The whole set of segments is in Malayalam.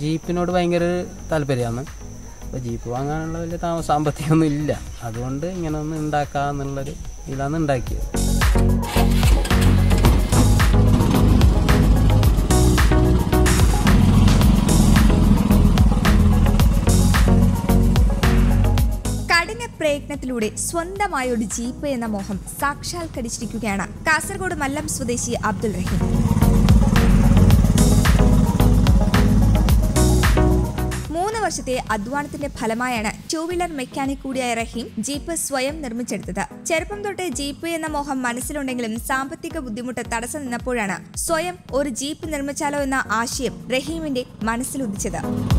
ജീപ്പിനോട് ഭയങ്കര താല്പര്യമാണ് അപ്പോൾ ജീപ്പ് വാങ്ങാനുള്ള വലിയ താമ സാമ്പത്തികമൊന്നും ഇല്ല അതുകൊണ്ട് ഇങ്ങനെ ഒന്ന് ഉണ്ടാക്കാന്നുള്ളൊരു ഇതിലാണ് ഉണ്ടാക്കിയത് കഠിന പ്രയത്നത്തിലൂടെ സ്വന്തമായ ഒരു ജീപ്പ് എന്ന മോഹം സാക്ഷാത്കരിച്ചിരിക്കുകയാണ് കാസർഗോഡ് മല്ലം സ്വദേശി അബ്ദുൾ റഹീം മൂന്ന് വർഷത്തെ അധ്വാനത്തിന്റെ ഫലമായാണ് ടൂ വീലർ മെക്കാനിക് കൂടിയായ റഹീം ജീപ്പ് സ്വയം നിർമ്മിച്ചെടുത്തത് ചെറുപ്പം തൊട്ട് ജീപ്പ് എന്ന മോഹം മനസ്സിലുണ്ടെങ്കിലും സാമ്പത്തിക ബുദ്ധിമുട്ട് തടസ്സം നിന്നപ്പോഴാണ് സ്വയം ഒരു ജീപ്പ് നിർമ്മിച്ചാലോ എന്ന ആശയം റഹീമിന്റെ മനസ്സിലുദിച്ചത്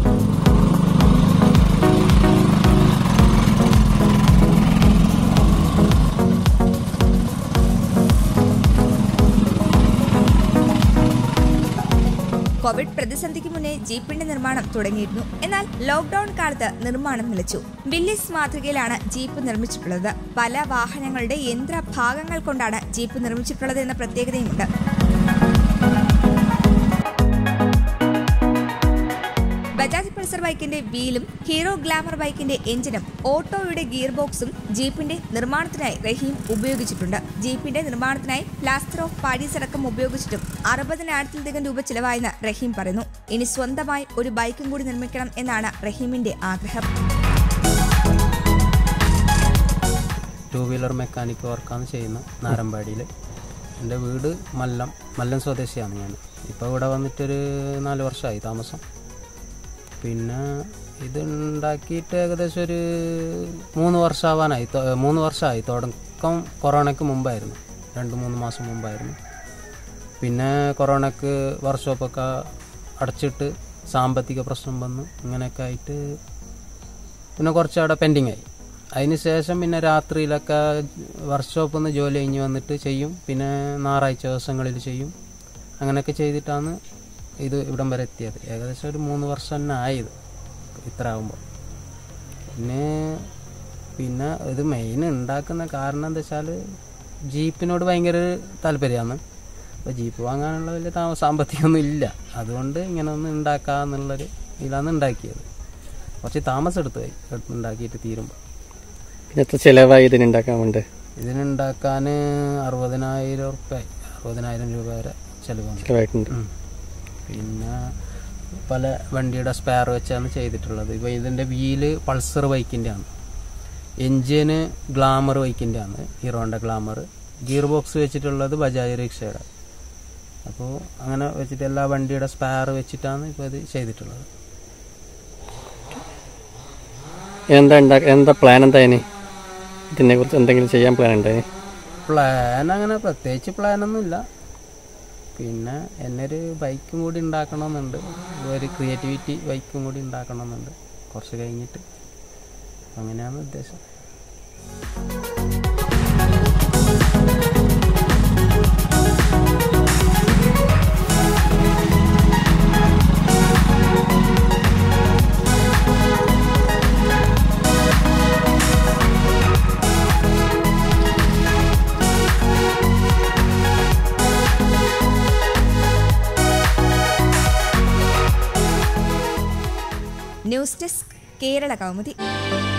കോവിഡ് പ്രതിസന്ധിക്ക് മുന്നേ ജീപ്പിന്റെ നിർമ്മാണം തുടങ്ങിയിരുന്നു എന്നാൽ ലോക്ഡൌൺ കാലത്ത് നിർമ്മാണം നിലച്ചു വില്ലിസ് മാതൃകയിലാണ് ജീപ്പ് നിർമ്മിച്ചിട്ടുള്ളത് പല വാഹനങ്ങളുടെ യന്ത്ര ഭാഗങ്ങൾ കൊണ്ടാണ് ജീപ്പ് നിർമ്മിച്ചിട്ടുള്ളത് എന്ന പ്രത്യേകതയുമുണ്ട് ബജാജ് പൾസർ ബൈക്കിന്റെ വീലും ഹീറോ ഗ്ലാമർ ബൈക്കിന്റെ എഞ്ചിനും ഓട്ടോയുടെ ഗിയർ ബോക്സും ജീപ്പിന്റെ നിർമ്മാണത്തിനായി റഹീം ഉപയോഗിച്ചിട്ടുണ്ട് ജീപ്പിന്റെ നിർമ്മാണത്തിനായി പ്ലാസ്റ്റർ ഓഫ് പാരീസ് അടക്കം ഉപയോഗിച്ചിട്ടും അറുപതിനായിരത്തിലധികം രൂപ ചിലവായെന്ന് റഹീം പറയുന്നു ഇനി സ്വന്തമായി ഒരു ബൈക്കും കൂടി നിർമ്മിക്കണം എന്നാണ് റഹീമിന്റെ ആഗ്രഹം ടൂ വീലർ മെക്കാനിക് വർക്കാണ് ചെയ്യുന്നത് നാരമ്പാടിയിൽ എൻ്റെ വീട് മല്ലം മല്ലം സ്വദേശിയാണ് ഞാൻ ഇപ്പോൾ ഇവിടെ വന്നിട്ടൊരു നാല് വർഷമായി താമസം പിന്നെ ഇത് ഉണ്ടാക്കിയിട്ട് ഏകദേശം ഒരു മൂന്ന് വർഷമാവാനായി തൊ- മൂന്ന് വർഷമായി തുടക്കം കൊറോണയ്ക്ക് മുമ്പായിരുന്നു രണ്ട് മൂന്ന് മാസം മുമ്പായിരുന്നു പിന്നെ കൊറോണയ്ക്ക് വർക്ക്ഷോപ്പൊക്കെ അടച്ചിട്ട് സാമ്പത്തിക പ്രശ്നം വന്നു ഇങ്ങനെയൊക്കെ ആയിട്ട് പിന്നെ കുറച്ച് അവിടെ പെൻഡിങ് ആയി അതിന് ശേഷം പിന്നെ രാത്രിയിലൊക്കെ വർക്ക്ഷോപ്പിൽ നിന്ന് ജോലി കഴിഞ്ഞ് വന്നിട്ട് ചെയ്യും പിന്നെ ഞായറാഴ്ച ദിവസങ്ങളിൽ ചെയ്യും അങ്ങനെയൊക്കെ ചെയ്തിട്ടാണ് ഇത് ഇവിടം വരെ എത്തിയത് ഏകദേശം ഒരു മൂന്ന് വർഷം തന്നെ ആയത് ഇത്ര ആകുമ്പോൾ പിന്നെ പിന്നെ ഇത് മെയിൻ ഉണ്ടാക്കുന്ന കാരണം എന്താ വെച്ചാൽ ജീപ്പിനോട് ഭയങ്കര താല്പര്യമാണ് അപ്പോൾ ജീപ്പ് വാങ്ങാനുള്ള വലിയ താമ സാമ്പത്തികമൊന്നും ഇല്ല അതുകൊണ്ട് ഇങ്ങനെ ഒന്ന് ഉണ്ടാക്കാന്നുള്ളൊരു ഇതിലാണ് ഉണ്ടാക്കിയത് കുറച്ച് താമസം എടുത്തു പോയി ഉണ്ടാക്കിയിട്ട് തീരുമ്പോൾ പിന്നെ എത്ര ചിലവായി ഇതിനുണ്ടാക്കാൻ വേണ്ടി ഇതിനുണ്ടാക്കാൻ അറുപതിനായിരം ഉറുപ്പ്യ അറുപതിനായിരം രൂപ വരെ ചിലവ് വന്നു ചിലവായിട്ടുണ്ട് ഉം. പിന്നെ പല വണ്ടിയുടെ സ്പെയർ വെച്ചാണ് ചെയ്തിട്ടുള്ളത് ഇപ്പോൾ ഇതിൻ്റെ വീല് പൾസർ ബൈക്കിൻ്റെ ആണ് എൻജിന് ഗ്ലാമർ ബൈക്കിൻ്റെ ആണ് ഹീറോൻ്റെ ഗ്ലാമർ ഗിയർ ബോക്സ് വെച്ചിട്ടുള്ളത് ബജാജ് റിക്ഷയുടെ അപ്പോൾ അങ്ങനെ വെച്ചിട്ട് എല്ലാ വണ്ടിയുടെ സ്പെയർ വെച്ചിട്ടാണ് ഇപ്പോൾ ഇത് ചെയ്തിട്ടുള്ളത് എന്താ ഉണ്ടാക്ക എന്താ പ്ലാൻ എന്താ ഇനി ഇതിനെ കുറിച്ച് എന്തെങ്കിലും ചെയ്യാൻ പ്ലാൻ ഉണ്ടോ ഇനി? പ്ലാൻ അങ്ങനെ പ്രത്യേകിച്ച് പ്ലാനൊന്നുമില്ല പിന്നെ എന്നൊരു ബൈക്കും കൂടി ഉണ്ടാക്കണമെന്നുണ്ട് ഒരു ക്രിയേറ്റിവിറ്റി ബൈക്കും കൂടി ഉണ്ടാക്കണമെന്നുണ്ട് കുറച്ച് കഴിഞ്ഞിട്ട് അങ്ങനെയാണ് ഉദ്ദേശം ന്യൂസ് ഡെസ്ക് കേരള കൗമുദി